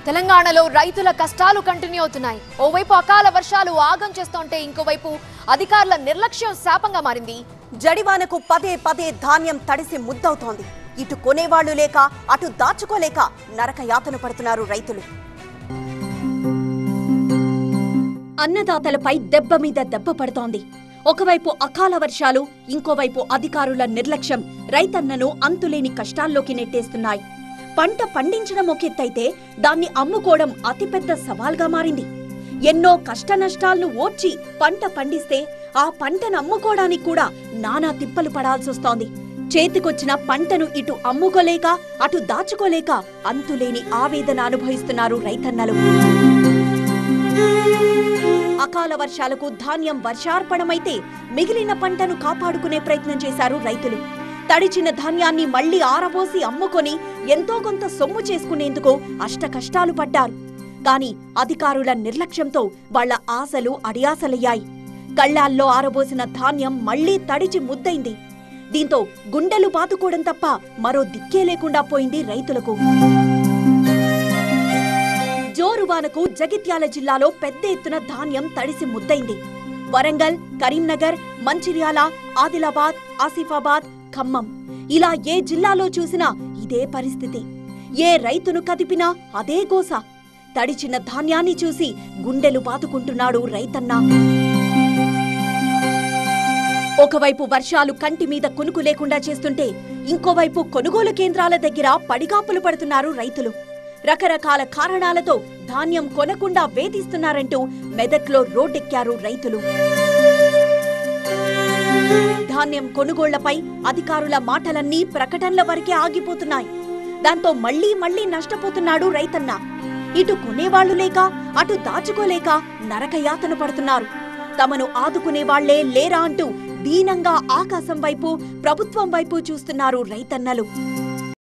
తెలంగాణలో రైతుల కష్టాలు కంటిన్యూ అవుతున్నాయి ఓవైపు అకాల వర్షాలు ఆగం చేస్తుంటే ఇంకోవైపు అధికారుల నిర్లక్ష్యం శాపంగా మారింది జడివానకు పదే పదే ధాన్యం తడిసి ముద్దవుతోంది ఇటు కొనేవాళ్లు లేక అటు దాచుకోలేక నరక యాతన పడుతున్నారు రైతులు అన్నదాతలపై దెబ్బ మీద దెబ్బ పడుతోంది ఒకవైపు అకాల వర్షాలు ఇంకోవైపు అధికారుల నిర్లక్ష్యం రైతన్నను అంతులేని కష్టాల్లోకి నెట్టేస్తున్నాయి పంట పండించడం ఒక ఎత్తైతే దాన్ని అమ్ముకోవడం అతిపెద్ద సవాల్గా మారింది ఎన్నో కష్టనష్టాలను ఓర్చి పంట పండిస్తే ఆ పంటను అమ్ముకోవడానికి కూడా నానా తిప్పలు పడాల్సొస్తోంది చేతికొచ్చిన పంటను ఇటు అమ్ముకోలేక అటు దాచుకోలేక అంతులేని ఆవేదన అనుభవిస్తున్నారు రైతన్నలు అకాల వర్షాలకు ధాన్యం వర్షార్పణమైతే మిగిలిన పంటను కాపాడుకునే ప్రయత్నం చేశారు రైతులు తడిచిన ధాన్యాన్ని మళ్లీ ఆరబోసి అమ్ముకొని ఎంతో కొంత సొమ్ము చేసుకునేందుకు అష్ట కష్టాలు పడ్డారు కాని అధికారుల నిర్లక్ష్యంతో వాళ్ల ఆశలు అడియాసలయ్యాయి కళ్ళాల్లో ఆరబోసిన ధాన్యం మళ్లీ తడిచి ముద్దైంది దీంతో గుండెలు బాదుకోవడం తప్ప మరో దిక్కే లేకుండా పోయింది రైతులకు జోరువానకు జగిత్యాల జిల్లాలో పెద్ద ఎత్తున ధాన్యం తడిసి ముద్దైంది వరంగల్ కరీంనగర్ మంచిర్యాల ఆదిలాబాద్ ఆసిఫాబాద్ ఖమ్మం ఇలా ఏ జిల్లాలో చూసినా ఇదే పరిస్థితి ఏ రైతును కదిపినా అదే గోస తడిచిన ధాన్యాన్ని చూసి గుండెలు బాదుకుంటున్నాడు రైతన్నా ఒకవైపు వర్షాలు కంటి మీద కునుకు లేకుండా చేస్తుంటే ఇంకోవైపు కొనుగోలు కేంద్రాల దగ్గర పడిగాపులు పడుతున్నారు రైతులు రకరకాల కారణాలతో ధాన్యం కొనకుండా వేధిస్తున్నారంటూ మెదక్లో రోడ్డెక్కారు రైతులు ధాన్యం కొనుగోళ్లపై అధికారుల మాటలన్నీ ప్రకటనల వరకే ఆగిపోతున్నాయి దాంతో మళ్లీ మళ్లీ నష్టపోతున్నాడు రైతన్న ఇటు కొనేవాళ్లు లేక అటు దాచుకోలేక నరకయాతన పడుతున్నారు తమను ఆదుకునే వాళ్లే లేరా అంటూ దీనంగా ఆకాశం వైపు ప్రభుత్వం వైపు చూస్తున్నారు రైతన్నలు